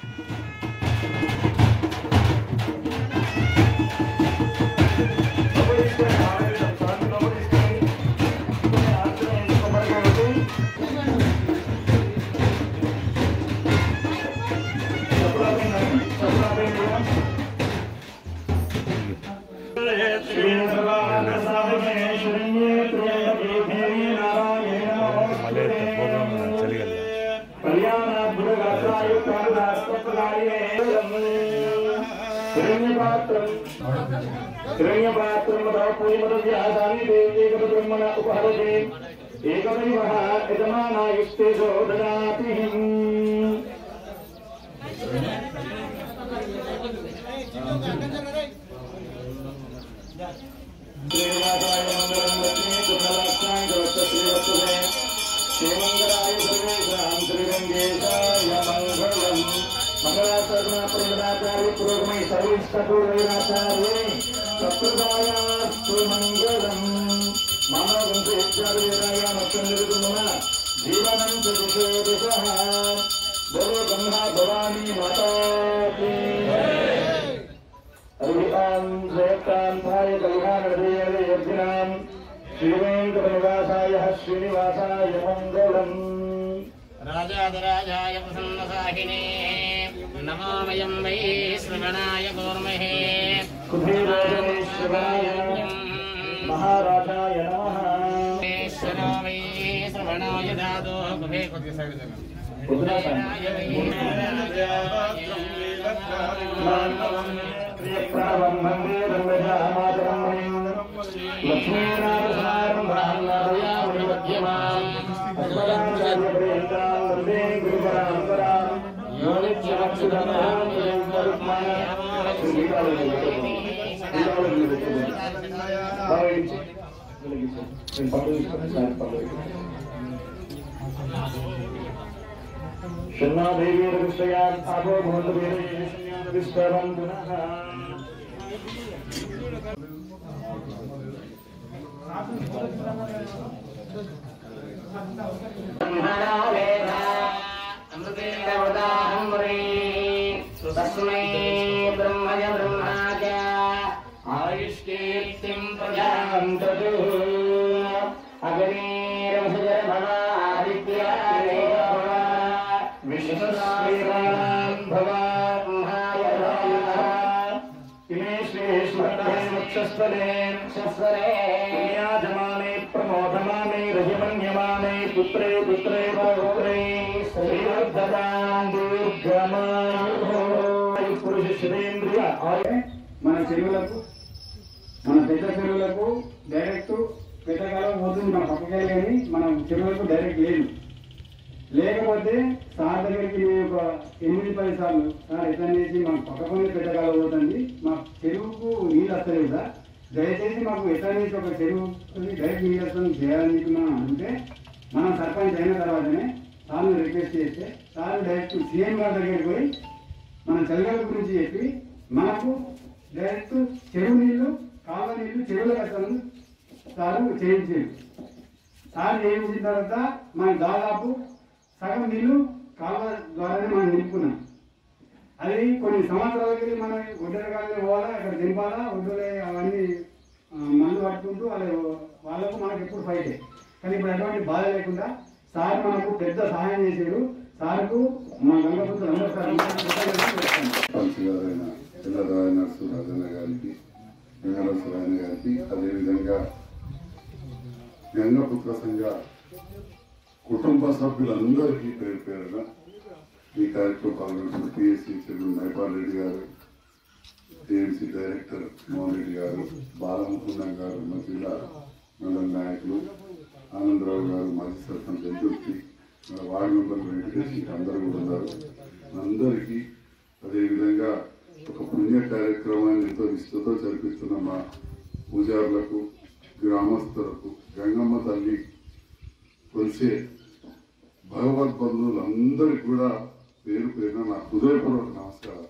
మళ్ళీ ప్రోగ్రామ్ చలిగల్ల ఏకమైవయమానాయుక్తే దదాతి శ్రీనివాసాయ మంగళం లక్ష్మీ కుశలక్షాయ శ్రీవత్సే శ్రీమంగళాయ సర్వేషాం శ్రీరంగేశాయ మంగళం మంగళాచరణ ప్రజలాచార్య పురోగమై సర్వేష్టపూర్వైరాచార్యే సత్కృతాయాస్తు మంగళం మనోగంసేత్యాదయ మత్స్యం జరుగుతున్న జీవనం చ దిశో దిశ బలో బ్రహ్మ భవానీ మాతాకి హరిహం జయకాంతాయ కళ్యాణదేవే యజ్ఞాం శ్రీవేంకటనివాసాయ శ్రీనివాసాయ మంగళం రాజాదిరాజాయ ప్రసన్నసాహినే నమామయం వై శ్రవణాయ కూర్మహే కుబేరాజనేశ్వరాయ మహారాజాయ నమః ఈశ్వరో వై శ్రవణాయ దాదో కుబే కొద్దిగా సైడ్ జరగండి. ఉగ్రాసన. ప్రియప్రావం వందే రంగజామాతరం మునిం. లక్ష్మీనాథసారం బ్రాహ్మణాదయామి మధ్యమాం. అస్మదాచార్యపర్యంతాం వందే గురుపరాంపరాం. యో నిత్యమచ్యుతమహాం శ్రీకరుష్మాయ. శ్రీకాళహస్తి పెట్టండి. శ్రీకాళహస్తి పెట్టండి. భావించి. వెలిగించండి. నేను పక్కన తీసుకొని సార్ పక్కన పెట్టుకుంటాను. शर्मादेवीर्विषयात् आपो भवन्तवेदयेषण्यान् पुनः తస్మై బ్రహ్మజ బ్రహ్మాజ ఆయుష్కీర్తిం ప్రజాం తదు विश्वश्रीराम् भवान्हाय इमे श्रीष्मक्षस्थले पुण्याजमाने प्रमोदमाने रजमन्यमाने पुत्रे पुत्रे पौत्रे श्रीवर्धताम् दीर्घमायुः పురుష శ్రేంద్రియ ఆయ మన చెరువులకు మన పెద్ద చెరువులకు డైరెక్ట్ పెట్టకాలం పోతుంది మన పక్కకే కానీ మన చెరువులకు డైరెక్ట్ లేదు లేకపోతే సార్ దగ్గరికి మేము ఒక ఎనిమిది పది సార్లు సార్ ఎట్లా చేసి మన పక్కనే పెట్టకాలం పోతుంది మా చెరువుకు నీళ్ళు వస్తలేదు సార్ దయచేసి మాకు ఎట్లా చేసి ఒక చెరువు డైరెక్ట్ నీళ్ళు వస్తుంది చేయాలని చెప్పి మనం అంటే మనం సర్పంచ్ అయిన తర్వాతనే సార్ని రిక్వెస్ట్ చేస్తే సార్ డైరెక్ట్ సీఎం గారి దగ్గరికి పోయి మన చలిగాల గురించి చెప్పి మనకు డైరెక్ట్ చెరువు నీళ్లు కాలువ నీళ్లు చెరువుల కట్టడం సారు చేయించారు సార్ చేయించిన తర్వాత మనకి దాదాపు సగం నీళ్లు కాలువ ద్వారానే మనం నింపుకున్నాం అది కొన్ని సంవత్సరాలకి మనం ఒడ్డరగానే పోవాలా అక్కడ దింపాలా ఒడ్డులే అవన్నీ ఆ, మందు పట్టుకుంటూ వాళ్ళ వాళ్ళకు మనకు ఎప్పుడు ఫైటే కానీ ఇప్పుడు ఎటువంటి బాధ లేకుండా సార్ మనకు పెద్ద సహాయం చేశారు సార్కు మా గంగపుత్రులు అందరూ సార్ పంచ్ గారైన పిల్లరాయ నరసింహరాజన్న గారికి వెంకటేశ్వరాయన గారికి అదేవిధంగా గంగపుత్ర సంఘ కుటుంబ సభ్యులందరికీ పేరు పేరున ఈ కార్యక్రమం పాల్గొంటున్న పిఎస్సి చెల్లు మైపాల్ రెడ్డి గారు టీఎంసీ డైరెక్టర్ మోహన్ రెడ్డి గారు బాలముకుండం గారు మా జిల్లా మండల నాయకులు ఆనందరావు గారు మాజీ సర్పంచ్ ఎదుర్తి మన వార్డు మెంబర్లు వెంకటేష్ ఇంకా అందరూ కూడా ఉన్నారు అందరికీ అదేవిధంగా ఒక పుణ్య కార్యక్రమాన్ని ఎంతో నిష్ఠతో జరిపిస్తున్న మా పూజారులకు గ్రామస్తులకు గంగమ్మ తల్లి కొలిసే భగవద్ బంధువులందరికీ కూడా పేరు పేరున నా హృదయపూర్వక నమస్కారం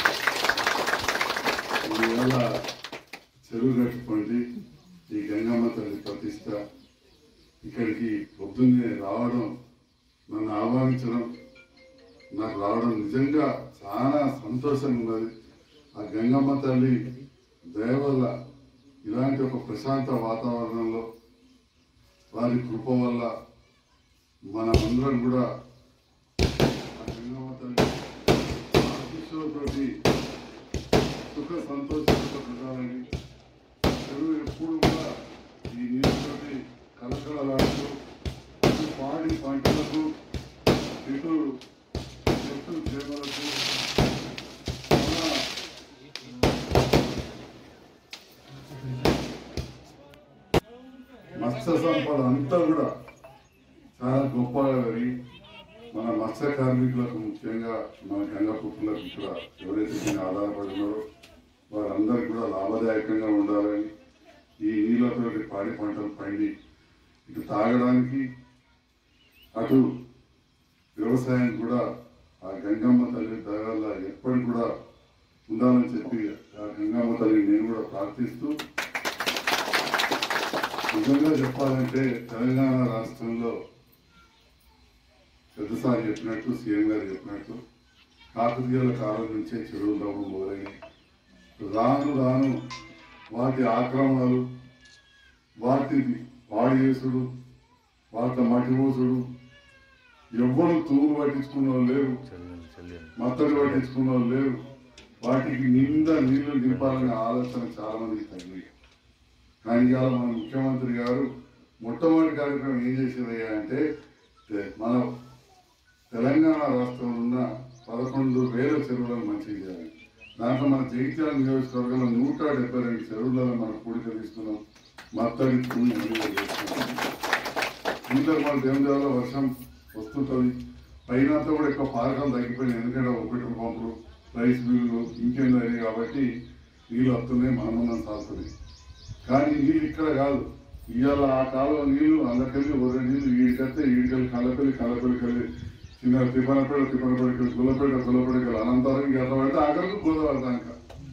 ఈవేళ చెరువు కట్టుకోండి ఈ గంగమ్మ తల్లి ప్రతిష్ట ఇక్కడికి పొద్దున్నే రావడం నన్ను ఆహ్వానించడం నాకు రావడం నిజంగా చాలా సంతోషంగా ఉన్నది ఆ గంగమ్మ తల్లి దయ వల్ల ఇలాంటి ఒక ప్రశాంత వాతావరణంలో వారి కృప వల్ల మనమందరం కూడా ఆ గంగమ్మ తల్లి ఆశీస్సులతోటి సుఖ సంతోషాలతో ఉండాలని చెరువు ఎప్పుడు కూడా ఈ నీటితోటి కలకలలాడుతూ ఇటు పాడి పంటలకు ఇటు చెట్టు చేమలకు చాలా మత్స్య సంపద అంతా కూడా చాలా గొప్పగా పెరిగి మన మత్స్య కార్మికులకు ముఖ్యంగా మన గంగపుత్రులకు ఇక్కడ ఎవరైతే దీన్ని ఆధారపడి ఉన్నారో వారందరికీ కూడా లాభదాయకంగా ఉండాలని ఈ నీళ్ళతోటి పాడి పంటలు పండి ఇటు తాగడానికి అటు వ్యవసాయం కూడా ఆ గంగమ్మ తల్లి దయవల్ల ఎప్పటికి కూడా ఉండాలని చెప్పి ఆ గంగమ్మ తల్లి నేను కూడా ప్రార్థిస్తూ నిజంగా చెప్పాలంటే తెలంగాణ రాష్ట్రంలో పెద్దసారి చెప్పినట్టు సీఎం గారు చెప్పినట్టు కాకతీయుల కాలం నుంచే చెరువులు తవ్వడం మొదలైనవి రాను రాను వాటి ఆక్రమణలు వాటిని పాడు చేసుడు వాటి మట్టి పోసుడు ఎవ్వరు తూరు పట్టించుకున్న వాళ్ళు లేరు చెల్లెలు చెల్లెలు మత్తడి పట్టించుకున్న వాళ్ళు లేరు వాటికి నిండా నీళ్లు నింపాలనే ఆలోచన చాలా మందికి తగ్గింది కానీ ఇవాళ మన ముఖ్యమంత్రి గారు మొట్టమొదటి కార్యక్రమం ఏం చేసేదయ్యా అంటే తె- మన తెలంగాణ రాష్ట్రంలో ఉన్న పదకొండు వేల చెరువులను మంచిగా చేయాలి దాంట్లో మన జగిత్యాల నియోజకవర్గంలో నూట డెబ్బై రెండు చెరువులను మనం కూడిక తీసుకున్నాం మత్తడి తూము నీళ్ళు వేస్తున్నాం ఇంట్లో మన దేవుని వర్షం వస్తుంటుంది పైన అంతా కూడా ఎక్కువ పారకాలు తగ్గిపోయినాయి ఎందుకంటే ఒక పెట్రోల్ పంపులు రైస్ మిల్లులు ఇంకేందో అయినాయి కాబట్టి నీళ్ళు వస్తున్నాయి మన ముందు సాగుతుంది కానీ నీళ్ళు ఇక్కడ కాదు ఇవాళ ఆ కాలువ నీళ్లు అందుకెళ్ళి ఒరే నీళ్లు ఈడికైతే ఈడికెళ్ళి కళ్ళపల్లి కళ్ళపల్లి కలిగి చిన్న తిప్పనపేట తిప్పనపేట గుల్లపేట గుల్లపేట అనంతరం ఇంకా అట్లా పడితే ఆఖరికి గోదావరి దాకా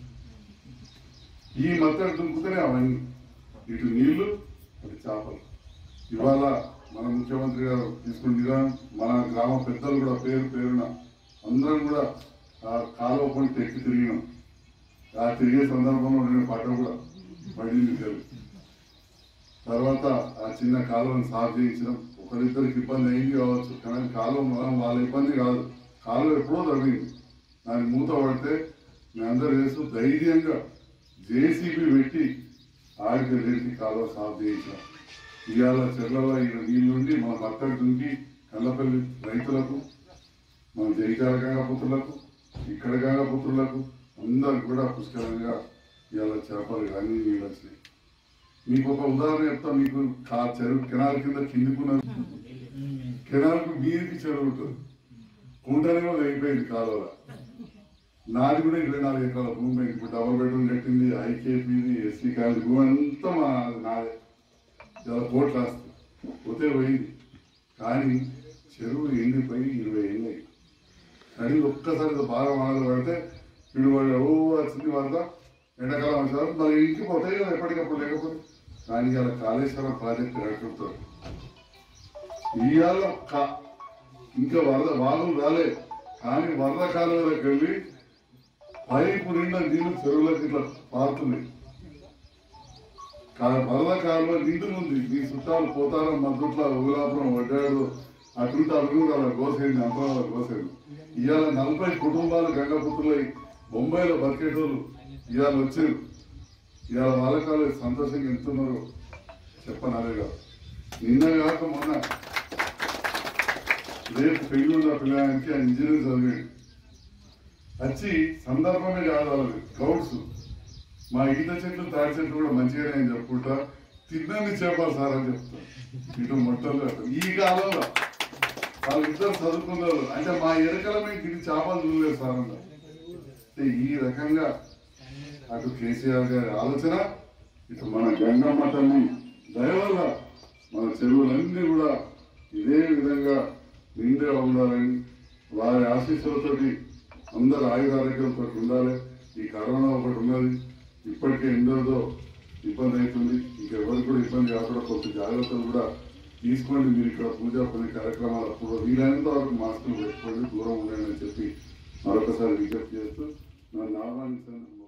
ఈ మత్తడి దుంకుతూనే అవన్నీ ఇటు నీళ్లు అటు చేపలు ఇవాళ మన ముఖ్యమంత్రి గారు తీసుకున్న విధానం మన గ్రామ పెద్దలు కూడా పేరు పేరున అందరం కూడా ఆ కాలువ పొంటి ఎక్కి తిరిగినాం ఆ తిరిగే సందర్భంలో నేను పట్ట కూడా పడింది తెలుసు తర్వాత ఆ చిన్న కాలువను సాఫ్ చేయించడం ఒకరిద్దరికి ఇబ్బంది అయింది కావచ్చు కానీ కాలువ మనం వాళ్ళ ఇబ్బంది కాదు కాలువ ఎప్పుడో తగ్గింది దాన్ని మూత పడితే మేమందరూ వేస్తూ ధైర్యంగా జేసీబీ పెట్టి ఆడికి వెళ్ళి కాలువ సాఫ్ చేయించాం ఇవాళ చెర్లలో ఈ నీళ్ళుండి మన భర్తకు దుంకి కళ్ళపల్లి రైతులకు మన జైకాల గంగపుత్రులకు ఇక్కడ గంగపుత్రులకు అందరికి కూడా పుష్కలంగా ఇవాళ చేపలు కానీ నీళ్ళు వచ్చినాయి మీకు ఒక ఉదాహరణ చెప్తా మీకు కా చెరువు కెనాల్ కింద కిందికున్న కెనాల్కు మీదికి చెరువు ఉంటుంది కుంటనేమో అయిపోయింది కాలువ నాది కూడా ఇరవై నాలుగు ఎకరాల భూమి ఇప్పుడు డబల్ బెడ్రూమ్ కట్టింది ఐకేపీది ఎస్సీ కాలేజ్ భూమి అంతా మా నాదే చాలా కోట్లు వస్తుంది పోతే పోయింది కానీ చెరువు ఎండిపోయి ఇరవై ఏళ్ళు అయింది కానీ ఒక్కసారి ఇది బాగా వానలు పడితే వీడు వాడు ఓ వచ్చింది వరద ఎండాకాలం వచ్చారు మరి ఇంటికి పోతాయి కదా ఎప్పటికప్పుడు లేకపోతే కానీ ఇలా కాళేశ్వరం ప్రాజెక్టు కట్టుతారు ఇవాళ కా- ఇంకా వరద వానలు రాలే కానీ వరద కాలువలోకి వెళ్ళి పైపు నిండా నీళ్లు చెరువులకు ఇట్లా పారుతున్నాయి కా- వరద కాలువ నిండు ఉంది మీ చుట్టాలు పోతారం మద్దట్ల ఊలాపురం వడ్డాడు అటుంటే అడుగు అలా కోసేది అంతరాల కోసేది ఇవాళ నలభై కుటుంబాలు గంగపుత్రులై బొంబాయిలో బతికేటోళ్ళు ఇవాళ వచ్చారు ఇవాళ వాళ్ళకి వాళ్ళు సంతోషంగా ఎంతున్నారో చెప్పనలేగా నిన్న కాక మొన్న రేపు పెళ్లి ఉన్న పిల్లగానికి ఆ ఇంజనీర్ చదివాడు వచ్చి సందర్భమే కాదు వాళ్ళది గౌడ్స్ మా ఈత చెట్లు తాడి చెట్లు కూడా మంచిగానే అని చెప్పుకుంటా తిన్నది చేపాలి సార్ అని చెప్తా ఇటు మొట్టలు ఈ కాలంలో వాళ్ళిద్దరు చదువుకున్నారు అంటే మా ఎరకల మీకు ఇది చేపలు చూడలేదు సార్ అన్నారు అంటే ఈ రకంగా అటు కేసీఆర్ గారి ఆలోచన ఇటు మన గంగమ్మ తల్లి దయ వల్ల మన చెరువులన్నీ కూడా ఇదే విధంగా నిండుగా ఉండాలని వారి ఆశీస్సులతోటి అందరు ఆయురారోగ్యంతో ఉండాలి ఈ కరోనా ఒకటి ఉన్నది ఇప్పటికే ఎందరితో ఇబ్బంది అవుతుంది ఇంకెవరికి కూడా ఇబ్బంది కాకుండా కొంత జాగ్రత్తలు కూడా తీసుకోండి మీరు ఇక్కడ పూజ కొన్ని కార్యక్రమాలు అప్పుడు వీలైనంత వరకు మాస్కులు పెట్టుకోండి దూరం ఉండండి అని చెప్పి మరొకసారి విజ్ఞప్తి చేస్తూ నన్ను ఆహ్వానించాను